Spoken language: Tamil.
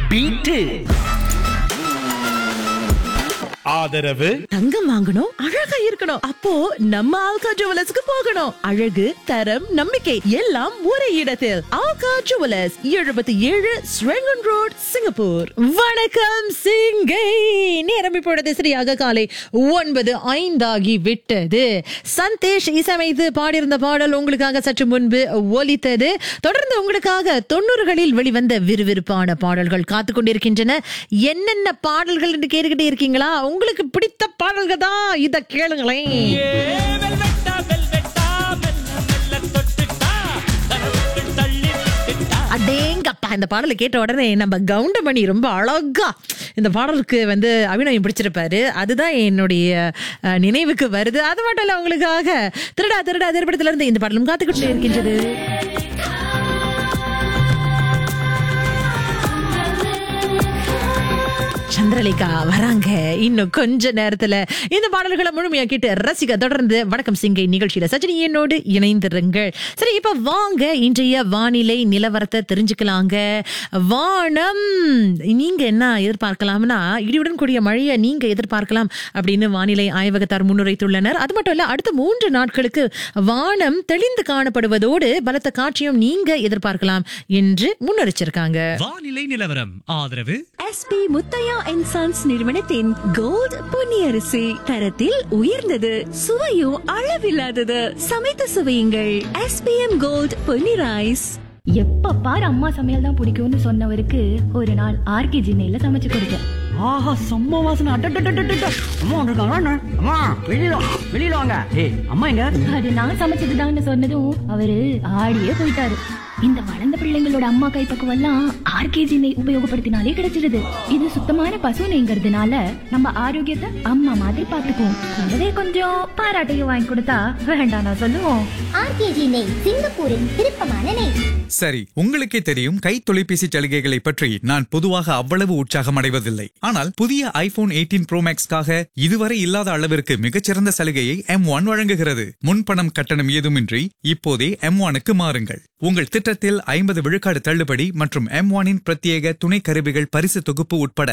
பீட்டு ஆதரவு தங்கம் வாங்கணும் அழகா இருக்கணும் அப்போ நம்ம ஆல்கா ஜுவலர்ஸ்க்கு போகணும் அழகு தரம் நம்பிக்கை எல்லாம் ஒரே இடத்தில் ஆல்கா ஜுவலர்ஸ் எழுபத்தி ஏழு ஸ்ரெங்கன் ரோட் சிங்கப்பூர் வணக்கம் சிங்கை நேரம் இப்பொழுது சரியாக காலை ஒன்பது ஐந்தாகி விட்டது சந்தேஷ் இசையமைத்து பாடியிருந்த பாடல் உங்களுக்காக சற்று முன்பு ஒலித்தது தொடர்ந்து உங்களுக்காக தொண்ணூறுகளில் வெளிவந்த விறுவிறுப்பான பாடல்கள் காத்து கொண்டிருக்கின்றன என்னென்ன பாடல்கள் என்று கேட்டுக்கிட்டே இருக்கீங்களா உங்களுக்கு பிடித்த பாடல்கள் தான் இத கேளுங்களேன் அடேங்கப்பா இந்த பாடலை கேட்ட உடனே நம்ம கவுண்டமணி ரொம்ப அழகா இந்த பாடலுக்கு வந்து அபிநயம் பிடிச்சிருப்பாரு அதுதான் என்னுடைய அஹ், நினைவுக்கு வருது அது மட்டும் இல்ல உங்களுக்காக திருடா திருடா திரைப்படத்துல இருந்து இந்த பாடலும் காத்துக்கிட்டு இருக்கின்றது சந்திரலேகா வராங்க இன்னும் கொஞ்ச நேரத்துல இந்த பாடல்களை முழுமையா கேட்டு ரசிக்க தொடர்ந்து வணக்கம் சிங்கை நிகழ்ச்சியில சஜினி என்னோடு இணைந்திருங்கள் சரி இப்ப வாங்க இன்றைய வானிலை நிலவரத்தை தெரிஞ்சுக்கலாங்க வானம் நீங்க என்ன எதிர்பார்க்கலாம்னா இடியுடன் கூடிய மழையை நீங்க எதிர்பார்க்கலாம் அப்படின்னு வானிலை ஆய்வகத்தார் முன்னுரைத்துள்ளனர் அது மட்டும் இல்ல அடுத்த மூன்று நாட்களுக்கு வானம் தெளிந்து காணப்படுவதோடு பலத்த காட்சியும் நீங்க எதிர்பார்க்கலாம் என்று முன்னெச்சரிக்காங்க வானிலை நிலவரம் ஆதரவு எஸ்பி முத்தையா அண்ட் சன்ஸ் நிறுவனத்தின் கோல்ட் பொன்னியரிசி தரத்தில் உயர்ந்தது சுவையும் அளவில்லாதது சமைத்து சுவையுங்கள் எஸ்பிஎம் கோல்ட் பொன்னி ரைஸ் எப்ப பாரு அம்மா சமையல் தான் பிடிக்கும்னு சொன்னவருக்கு ஒரு நாள் ஆர்கே ஜின்னையில சமைச்சு கொடுத்தேன் ஆஹா செம்ம வாசனை அட்டட்டட்டட்டட்ட அம்மா வந்திருக்காங்களா என்ன? அம்மா வெளியில வா, வெளியில வாங்க ஏய் அம்மா எங்க அது நான் சமைச்சதுதான்னு சொன்னதும் அவரு ஆடியே போயிட்டாரு இந்த வளர்ந்த பிள்ளைங்களோட அம்மா கைப்பக்குவம் எல்லாம் ஆர்கேஜி நெய் உபயோகப்படுத்தினாலே கிடைச்சிடுது இது சுத்தமான பசு நெய்ங்கிறதுனால நம்ம ஆரோக்கியத்தை அம்மா மாதிரி பாத்துக்குவோம் கூடவே கொஞ்சம் பாராட்டையும் வாங்கி கொடுத்தா வேண்டாம் நான் சொல்லுவோம் ஆர்கேஜி நெய் சிங்கப்பூரின் விருப்பமான நெய் சரி உங்களுக்கே தெரியும் கை தொலைபேசி சலுகைகளை பற்றி நான் பொதுவாக அவ்வளவு உற்சாகம் அடைவதில்லை ஆனால் புதிய ஐபோன் 18 ப்ரோ மேக்ஸ்க்காக இதுவரை இல்லாத அளவிற்கு மிகச்சிறந்த சலுகையை எம் ஒன் வழங்குகிறது முன்பணம் கட்டணம் ஏதுமின்றி இப்போதே எம் ஒனுக்கு மாறுங்கள் உங்கள் திட்டத்தில் ஐம்பது விழுக்காடு தள்ளுபடி மற்றும் எம் ஒனின் பிரத்யேக துணை கருவிகள் பரிசு தொகுப்பு உட்பட